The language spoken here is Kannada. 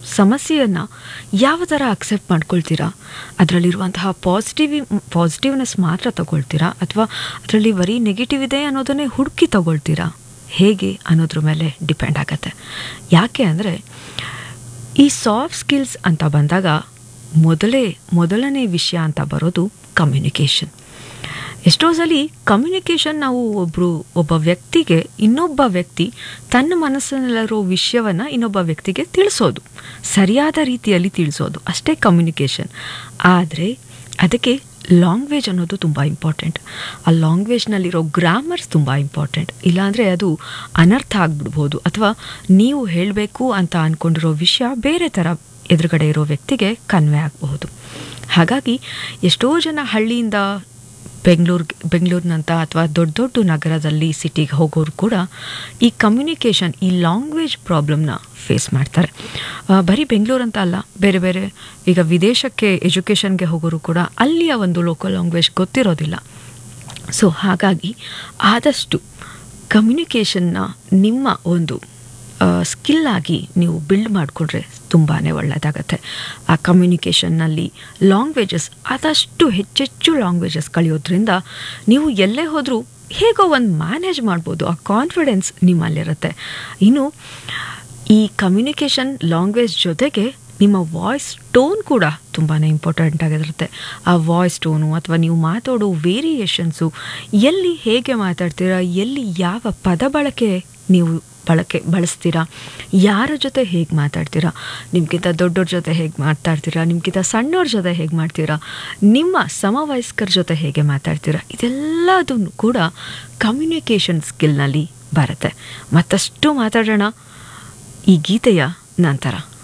ಸಮಸ್ಯೆಯನ್ನು ಯಾವ ಥರ ಅಕ್ಸೆಪ್ಟ್ ಮಾಡ್ಕೊಳ್ತೀರಾ ಅದರಲ್ಲಿರುವಂತಹ ಪಾಸಿಟಿವ್ ಪಾಸಿಟಿವ್ನೆಸ್ ಮಾತ್ರ ತಗೊಳ್ತೀರಾ ಅಥವಾ ಅದರಲ್ಲಿ ಬರೀ ನೆಗೆಟಿವ್ ಇದೆ ಅನ್ನೋದನ್ನೇ ಹುಡುಕಿ ತಗೊಳ್ತೀರಾ ಹೇಗೆ ಅನ್ನೋದ್ರ ಮೇಲೆ ಡಿಪೆಂಡ್ ಆಗತ್ತೆ ಯಾಕೆ ಅಂದರೆ ಈ ಸಾಫ್ಟ್ ಸ್ಕಿಲ್ಸ್ ಅಂತ ಬಂದಾಗ ಮೊದಲೇ ಮೊದಲನೇ ವಿಷಯ ಅಂತ ಬರೋದು ಕಮ್ಯುನಿಕೇಷನ್ ಎಷ್ಟೋ ಸಲ ಕಮ್ಯುನಿಕೇಷನ್ ನಾವು ಒಬ್ಬರು ಒಬ್ಬ ವ್ಯಕ್ತಿಗೆ ಇನ್ನೊಬ್ಬ ವ್ಯಕ್ತಿ ತನ್ನ ಮನಸ್ಸಿನಲ್ಲಿರೋ ವಿಷಯವನ್ನು ಇನ್ನೊಬ್ಬ ವ್ಯಕ್ತಿಗೆ ತಿಳಿಸೋದು ಸರಿಯಾದ ರೀತಿಯಲ್ಲಿ ತಿಳಿಸೋದು ಅಷ್ಟೇ ಕಮ್ಯುನಿಕೇಷನ್ ಆದರೆ ಅದಕ್ಕೆ ಲಾಂಗ್ವೇಜ್ ಅನ್ನೋದು ತುಂಬ ಇಂಪಾರ್ಟೆಂಟ್ ಆ ಲಾಂಗ್ವೇಜ್ನಲ್ಲಿರೋ ಗ್ರಾಮರ್ಸ್ ತುಂಬ ಇಂಪಾರ್ಟೆಂಟ್ ಇಲ್ಲಾಂದರೆ ಅದು ಅನರ್ಥ ಆಗಿಬಿಡ್ಬೋದು ಅಥವಾ ನೀವು ಹೇಳಬೇಕು ಅಂತ ಅಂದ್ಕೊಂಡಿರೋ ವಿಷಯ ಬೇರೆ ಥರ ಎದುರುಗಡೆ ಇರೋ ವ್ಯಕ್ತಿಗೆ ಕನ್ವೆ ಆಗಬಹುದು ಹಾಗಾಗಿ ಎಷ್ಟೋ ಜನ ಹಳ್ಳಿಯಿಂದ ಬೆಂಗಳೂರು ಬೆಂಗಳೂರಿನಂಥ ಅಥವಾ ದೊಡ್ಡ ದೊಡ್ಡ ನಗರದಲ್ಲಿ ಸಿಟಿಗೆ ಹೋಗೋರು ಕೂಡ ಈ ಕಮ್ಯುನಿಕೇಷನ್ ಈ ಲ್ಯಾಂಗ್ವೇಜ್ ಪ್ರಾಬ್ಲಮ್ನ ಫೇಸ್ ಮಾಡ್ತಾರೆ ಆ, ಬರೀ ಬೆಂಗಳೂರು ಅಂತ ಅಲ್ಲ ಬೇರೆ ಬೇರೆ ಈಗ ವಿದೇಶಕ್ಕೆ ಎಜುಕೇಷನ್ಗೆ ಹೋಗೋರು ಕೂಡ ಅಲ್ಲಿಯ ಒಂದು ಲೋಕಲ್ ಲ್ಯಾಂಗ್ವೇಜ್ ಗೊತ್ತಿರೋದಿಲ್ಲ ಸೊ ಹಾಗಾಗಿ ಆದಷ್ಟು ಕಮ್ಯುನಿಕೇಷನ್ನ ನಿಮ್ಮ ಒಂದು ಸ್ಕಿಲ್ ಆಗಿ ನೀವು ಬಿಲ್ಡ್ ಮಾಡಿಕೊಂಡ್ರೆ ತುಂಬಾ ಒಳ್ಳೆಯದಾಗತ್ತೆ ಆ ಕಮ್ಯುನಿಕೇಷನ್ನಲ್ಲಿ ಲಾಂಗ್ವೇಜಸ್ ಆದಷ್ಟು ಹೆಚ್ಚೆಚ್ಚು ಲಾಂಗ್ವೇಜಸ್ ಕಲಿಯೋದ್ರಿಂದ ನೀವು ಎಲ್ಲೇ ಹೋದರೂ ಹೇಗೋ ಒಂದು ಮ್ಯಾನೇಜ್ ಮಾಡ್ಬೋದು ಆ ಕಾನ್ಫಿಡೆನ್ಸ್ ನಿಮ್ಮಲ್ಲಿರುತ್ತೆ ಇನ್ನು ಈ ಕಮ್ಯುನಿಕೇಷನ್ ಲಾಂಗ್ವೇಜ್ ಜೊತೆಗೆ ನಿಮ್ಮ ವಾಯ್ಸ್ ಟೋನ್ ಕೂಡ ತುಂಬಾ ಇಂಪಾರ್ಟೆಂಟ್ ಆಗಿರುತ್ತೆ ಆ ವಾಯ್ಸ್ ಟೋನು ಅಥವಾ ನೀವು ಮಾತಾಡೋ ವೇರಿಯೇಷನ್ಸು ಎಲ್ಲಿ ಹೇಗೆ ಮಾತಾಡ್ತೀರಾ ಎಲ್ಲಿ ಯಾವ ಪದ ಬಳಕೆ ನೀವು ಬಳಕೆ ಬಳಸ್ತೀರಾ ಯಾರ ಜೊತೆ ಹೇಗೆ ಮಾತಾಡ್ತೀರಾ ನಿಮ್ಗಿಂತ ದೊಡ್ಡವ್ರ ಜೊತೆ ಹೇಗೆ ಮಾತಾಡ್ತೀರಾ ನಿಮ್ಗಿಂತ ಸಣ್ಣವ್ರ ಜೊತೆ ಹೇಗೆ ಮಾಡ್ತೀರಾ ನಿಮ್ಮ ಸಮವಯಸ್ಕರ ಜೊತೆ ಹೇಗೆ ಮಾತಾಡ್ತೀರಾ ಇದೆಲ್ಲದನ್ನು ಕೂಡ ಕಮ್ಯುನಿಕೇಷನ್ ಸ್ಕಿಲ್ನಲ್ಲಿ ಬರುತ್ತೆ ಮತ್ತಷ್ಟು ಮಾತಾಡೋಣ ಈ ಗೀತೆಯ ನಂತರ